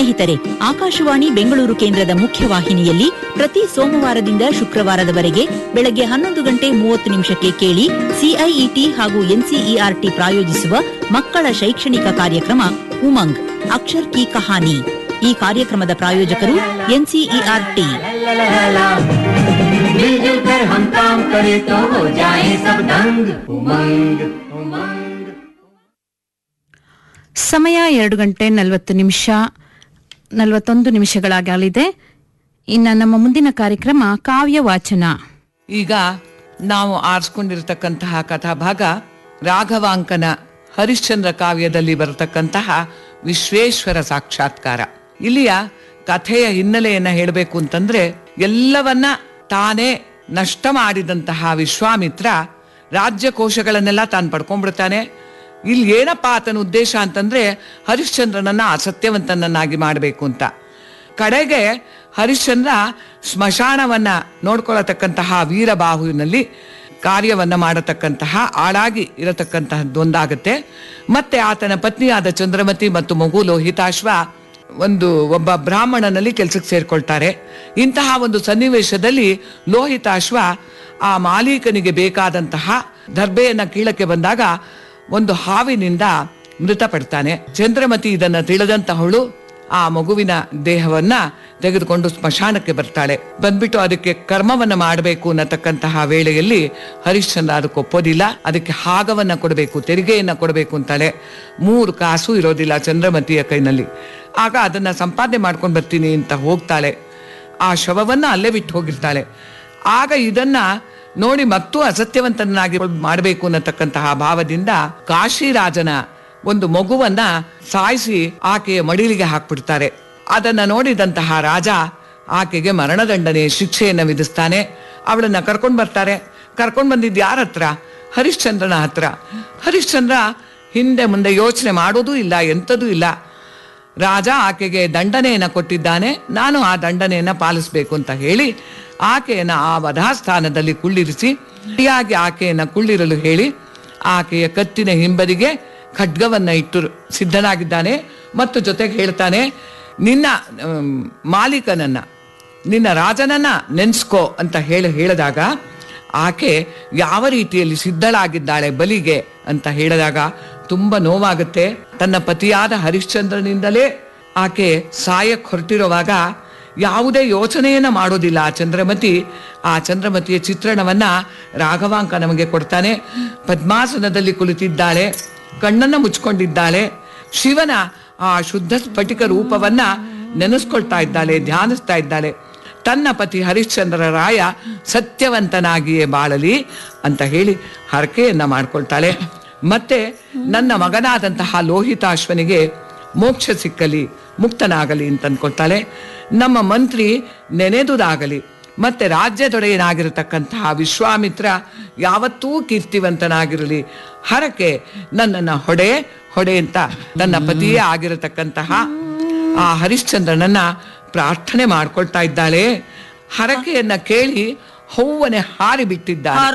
ಸ್ನೇಹಿತರೆ ಆಕಾಶವಾಣಿ ಬೆಂಗಳೂರು ಕೇಂದ್ರದ ಮುಖ್ಯವಾಹಿನಿಯಲ್ಲಿ ಪ್ರತಿ ಸೋಮವಾರದಿಂದ ಶುಕ್ರವಾರದವರೆಗೆ ಬೆಳಗ್ಗೆ ಹನ್ನೊಂದು ಗಂಟೆ ಮೂವತ್ತು ನಿಮಿಷಕ್ಕೆ ಕೇಳಿ ಸಿಐಇಟಿ ಹಾಗೂ ಎನ್ಸಿಇಆರ್ಟಿ ಪ್ರಾಯೋಜಿಸುವ ಮಕ್ಕಳ ಶೈಕ್ಷಣಿಕ ಕಾರ್ಯಕ್ರಮ ಉಮಂಗ್ ಅಕ್ಷರ್ ಕಿ ಕಹಾನಿ ಈ ಕಾರ್ಯಕ್ರಮದ ಪ್ರಾಯೋಜಕರು ಎನ್ಸಿಇಆರ್ಟಿ मिलजुल कर हम काम करें तो हो जाए सब दंग उमंग उमंग ಸಮಯ ಎರಡು ಗಂಟೆ ನಲವತ್ತು ನಿಮಿಷ ನಲವತ್ತೊಂದು ನಿಮಿಷಗಳಾಗಲಿದೆ ಇನ್ನು ನಮ್ಮ ಮುಂದಿನ ಕಾರ್ಯಕ್ರಮ ಕಾವ್ಯ ವಾಚನ ಈಗ ನಾವು ಆರಿಸ್ಕೊಂಡಿರ್ತಕ್ಕಂತಹ ಕಥಾಭಾಗ ರಾಘವಾಂಕನ ಹರಿಶ್ಚಂದ್ರ ಕಾವ್ಯದಲ್ಲಿ ಬರತಕ್ಕಂತಹ ವಿಶ್ವೇಶ್ವರ ಸಾಕ್ಷಾತ್ಕಾರ ಇಲ್ಲಿಯ ಕಥೆಯ ಹಿನ್ನೆಲೆಯನ್ನ ಹೇಳಬೇಕು ಅಂತಂದ್ರೆ ಎಲ್ಲವನ್ನ ತಾನೇ ನಷ್ಟ ಮಾಡಿದಂತಹ ವಿಶ್ವಾಮಿತ್ರ ರಾಜ್ಯಕೋಶಗಳನ್ನೆಲ್ಲ ತಾನು ಪಡ್ಕೊಂಡ್ಬಿಡ್ತಾನೆ ಇಲ್ಲಿ ಏನಪ್ಪಾ ಆತನ ಉದ್ದೇಶ ಅಂತಂದ್ರೆ ಹರಿಶ್ಚಂದ್ರನನ್ನ ಅಸತ್ಯವಂತನನ್ನಾಗಿ ಮಾಡಬೇಕು ಅಂತ ಕಡೆಗೆ ಹರಿಶ್ಚಂದ್ರ ಸ್ಮಶಾನವನ್ನ ನೋಡ್ಕೊಳ್ಳತಕ್ಕಂತಹ ವೀರಬಾಹುವಿನಲ್ಲಿ ಕಾರ್ಯವನ್ನ ಮಾಡತಕ್ಕಂತಹ ಆಳಾಗಿ ಇರತಕ್ಕಂತಹದ್ದೊಂದಾಗತ್ತೆ ಮತ್ತೆ ಆತನ ಪತ್ನಿಯಾದ ಚಂದ್ರಮತಿ ಮತ್ತು ಮಗು ಲೋಹಿತಾಶ್ವ ಒಂದು ಒಬ್ಬ ಬ್ರಾಹ್ಮಣನಲ್ಲಿ ಕೆಲಸಕ್ಕೆ ಸೇರ್ಕೊಳ್ತಾರೆ ಇಂತಹ ಒಂದು ಸನ್ನಿವೇಶದಲ್ಲಿ ಲೋಹಿತಾಶ್ವ ಆ ಮಾಲೀಕನಿಗೆ ಬೇಕಾದಂತಹ ದರ್ಬೆಯನ್ನ ಕೀಳಕ್ಕೆ ಬಂದಾಗ ಒಂದು ಹಾವಿನಿಂದ ಮೃತಪಡ್ತಾನೆ ಚಂದ್ರಮತಿ ಇದನ್ನ ತಿಳಿದಂತಹವಳು ಆ ಮಗುವಿನ ದೇಹವನ್ನ ತೆಗೆದುಕೊಂಡು ಸ್ಮಶಾನಕ್ಕೆ ಬರ್ತಾಳೆ ಬಂದ್ಬಿಟ್ಟು ಅದಕ್ಕೆ ಕರ್ಮವನ್ನ ಮಾಡಬೇಕು ಅನ್ನತಕ್ಕಂತಹ ವೇಳೆಯಲ್ಲಿ ಹರಿಶ್ಚಂದ್ರ ಅದಕ್ಕೆ ಒಪ್ಪೋದಿಲ್ಲ ಅದಕ್ಕೆ ಹಾಗವನ್ನ ಕೊಡಬೇಕು ತೆರಿಗೆಯನ್ನ ಕೊಡಬೇಕು ಅಂತಾಳೆ ಮೂರು ಕಾಸು ಇರೋದಿಲ್ಲ ಚಂದ್ರಮತಿಯ ಕೈನಲ್ಲಿ ಆಗ ಅದನ್ನ ಸಂಪಾದನೆ ಮಾಡ್ಕೊಂಡು ಬರ್ತೀನಿ ಅಂತ ಹೋಗ್ತಾಳೆ ಆ ಶವವನ್ನ ಅಲ್ಲೇ ಬಿಟ್ಟು ಹೋಗಿರ್ತಾಳೆ ಆಗ ಇದನ್ನ ನೋಡಿ ಮತ್ತೂ ಅಸತ್ಯವಂತನಾಗಿ ಮಾಡಬೇಕು ಅನ್ನತಕ್ಕಂತಹ ಭಾವದಿಂದ ಕಾಶಿರಾಜನ ಒಂದು ಮಗುವನ್ನ ಸಾಯಿಸಿ ಆಕೆಯ ಮಡಿಲಿಗೆ ಹಾಕ್ಬಿಡ್ತಾರೆ ಅದನ್ನ ನೋಡಿದಂತಹ ರಾಜ ಆಕೆಗೆ ಮರಣದಂಡನೆ ಶಿಕ್ಷೆಯನ್ನ ವಿಧಿಸ್ತಾನೆ ಅವಳನ್ನ ಕರ್ಕೊಂಡ್ ಬರ್ತಾರೆ ಕರ್ಕೊಂಡ್ ಬಂದಿದ್ದು ಯಾರ ಹತ್ರ ಹರಿಶ್ಚಂದ್ರನ ಹತ್ರ ಹರಿಶ್ಚಂದ್ರ ಹಿಂದೆ ಮುಂದೆ ಯೋಚನೆ ಮಾಡೋದೂ ಇಲ್ಲ ಎಂಥದೂ ಇಲ್ಲ ರಾಜ ಆಕೆಗೆ ದಂಡನೆಯನ್ನ ಕೊಟ್ಟಿದ್ದಾನೆ ನಾನು ಆ ದಂಡನೆಯನ್ನ ಪಾಲಿಸಬೇಕು ಅಂತ ಹೇಳಿ ಆಕೆಯನ್ನ ಆ ವಧಾಸ್ಥಾನದಲ್ಲಿ ಕುಳ್ಳಿರಿಸಿ ಸರಿಯಾಗಿ ಆಕೆಯನ್ನ ಕುಳ್ಳಿರಲು ಹೇಳಿ ಆಕೆಯ ಕತ್ತಿನ ಹಿಂಬದಿಗೆ ಖಡ್ಗವನ್ನ ಇಟ್ಟು ಸಿದ್ಧನಾಗಿದ್ದಾನೆ ಮತ್ತು ಜೊತೆಗೆ ಹೇಳ್ತಾನೆ ನಿನ್ನ ಆಮ್, ಮಾಲೀಕನನ್ನ ನಿನ್ನ ರಾಜನನ್ನ ನೆನ್ಸ್ಕೋ ಅಂತ ಹೇಳಿ ಹೇಳಿದಾಗ ಆಕೆ ಯಾವ ರೀತಿಯಲ್ಲಿ ಸಿದ್ಧಳಾಗಿದ್ದಾಳೆ ಬಲಿಗೆ ಅಂತ ಹೇಳಿದಾಗ ತುಂಬಾ ನೋವಾಗುತ್ತೆ ತನ್ನ ಪತಿಯಾದ ಹರಿಶ್ಚಂದ್ರನಿಂದಲೇ ಆಕೆ ಸಾಯಕ್ ಹೊರಟಿರುವಾಗ ಯಾವುದೇ ಯೋಚನೆಯನ್ನ ಮಾಡೋದಿಲ್ಲ ಆ ಚಂದ್ರಮತಿ ಆ ಚಂದ್ರಮತಿಯ ಚಿತ್ರಣವನ್ನ ರಾಘವಾಂಕ ನಮಗೆ ಕೊಡ್ತಾನೆ ಪದ್ಮಾಸನದಲ್ಲಿ ಕುಳಿತಿದ್ದಾಳೆ ಕಣ್ಣನ್ನ ಮುಚ್ಕೊಂಡಿದ್ದಾಳೆ ಶಿವನ ಆ ಶುದ್ಧ ಸ್ಫಟಿಕ ರೂಪವನ್ನ ನೆನೆಸ್ಕೊಳ್ತಾ ಇದ್ದಾಳೆ ಧ್ಯಾನಿಸ್ತಾ ಇದ್ದಾಳೆ ತನ್ನ ಪತಿ ಹರಿಶ್ಚಂದ್ರ ರಾಯ ಸತ್ಯವಂತನಾಗಿಯೇ ಬಾಳಲಿ ಅಂತ ಹೇಳಿ ಹರಕೆಯನ್ನ ಮಾಡ್ಕೊಳ್ತಾಳೆ ಮತ್ತೆ ನನ್ನ ಮಗನಾದಂತಹ ಲೋಹಿತಾಶ್ವನಿಗೆ ಮೋಕ್ಷ ಸಿಕ್ಕಲಿ ಮುಕ್ತನಾಗಲಿ ಅಂತ ಅನ್ಕೊಳ್ತಾಳೆ ನಮ್ಮ ಮಂತ್ರಿ ನೆನೆದುದಾಗಲಿ ಮತ್ತೆ ರಾಜ್ಯದೊಡೆಯನಾಗಿರತಕ್ಕಂತಹ ವಿಶ್ವಾಮಿತ್ರ ಯಾವತ್ತೂ ಕೀರ್ತಿವಂತನಾಗಿರಲಿ ಹರಕೆ ನನ್ನನ್ನ ಹೊಡೆ ಹೊಡೆ ಅಂತ ನನ್ನ ಪತಿಯೇ ಆಗಿರತಕ್ಕಂತಹ ಆ ಹರಿಶ್ಚಂದ್ರನನ್ನ ಪ್ರಾರ್ಥನೆ ಮಾಡ್ಕೊಳ್ತಾ ಇದ್ದಾಳೆ ಹರಕೆಯನ್ನ ಕೇಳಿ ಹೂವನೆ ಹಾರಿ ಬಿಟ್ಟಿದ್ದಾಳೆ